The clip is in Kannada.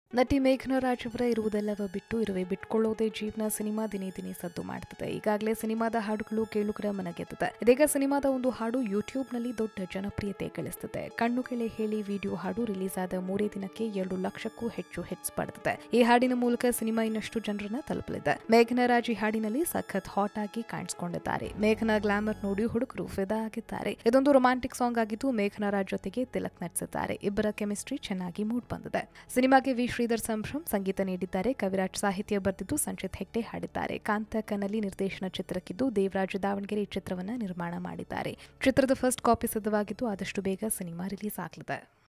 ನಟಿ ಮೇಘನಾ ರಾಜ್ ಅವರ ಇರುವುದೆಲ್ಲವ ಬಿಟ್ಟು ಇರುವೆ ಬಿಟ್ಕೊಳ್ಳೋದೇ ಜೀವನ ಸಿನಿಮಾ ದಿನೇ ದಿನೇ ಸದ್ದು ಮಾಡುತ್ತದೆ ಈಗಾಗಲೇ ಸಿನಿಮಾದ ಹಾಡುಗಳು ಕೇಳುಗರ ಮನಗೆದ್ದಿದೆ ಇದೀಗ ಸಿನಿಮಾದ ಒಂದು ಹಾಡು ಯೂಟ್ಯೂಬ್ನಲ್ಲಿ ದೊಡ್ಡ ಜನಪ್ರಿಯತೆ ಗಳಿಸುತ್ತಿದೆ ಕಣ್ಣು ಕೆಳೆ ಹೇಳಿ ವಿಡಿಯೋ ಹಾಡು ರಿಲೀಸ್ ಆದ ಮೂರೇ ದಿನಕ್ಕೆ ಎರಡು ಲಕ್ಷಕ್ಕೂ ಹೆಚ್ಚು ಹಿಟ್ಸ್ ಪಡೆದಿದೆ ಈ ಹಾಡಿನ ಮೂಲಕ ಸಿನಿಮಾ ಇನ್ನಷ್ಟು ಜನರನ್ನ ತಲುಪಲಿದೆ ಮೇಘನಾ ರಾಜ್ ಈ ಹಾಡಿನಲ್ಲಿ ಸಖತ್ ಹಾಟ್ ಆಗಿ ಕಾಣಿಸಿಕೊಂಡಿದ್ದಾರೆ ಮೇಘನಾ ಗ್ಲಾಮರ್ ನೋಡಿ ಹುಡುಗರು ಫಿದಾ ಆಗಿದ್ದಾರೆ ಇದೊಂದು ರೊಮ್ಯಾಂಟಿಕ್ ಸಾಂಗ್ ಆಗಿದ್ದು ಮೇಘನಾ ರಾಜ್ ಜೊತೆಗೆ ತಿಲಕ್ ನಟಿಸಿದ್ದಾರೆ ಇಬ್ಬರ ಕೆಮಿಸ್ಟ್ರಿ ಚೆನ್ನಾಗಿ ಮೂಡ್ ಬಂದಿದೆ ಸಿನಿಮಾಗೆ ವಿ ಶ್ರೀಧರ್ ಸಂಭ್ರಮ್ ಸಂಗೀತ ನೀಡಿದ್ದಾರೆ ಕವಿರಾಜ್ ಸಾಹಿತ್ಯ ಬರೆದಿದ್ದು ಸಂಚಿತ್ ಹೆಗ್ಡೆ ಹಾಡಿದ್ದಾರೆ ಕಾಂತ ಕನಲಿ ನಿರ್ದೇಶನ ಚಿತ್ರಕ್ಕಿದ್ದು ದೇವರಾಜ್ ದಾವಣಗೆರೆ ಈ ಚಿತ್ರವನ್ನ ನಿರ್ಮಾಣ ಮಾಡಿದ್ದಾರೆ ಚಿತ್ರದ ಫಸ್ಟ್ ಕಾಪಿ ಸಿದ್ಧವಾಗಿದ್ದು ಆದಷ್ಟು ಬೇಗ ಸಿನಿಮಾ ರಿಲೀಸ್ ಆಗಲಿದೆ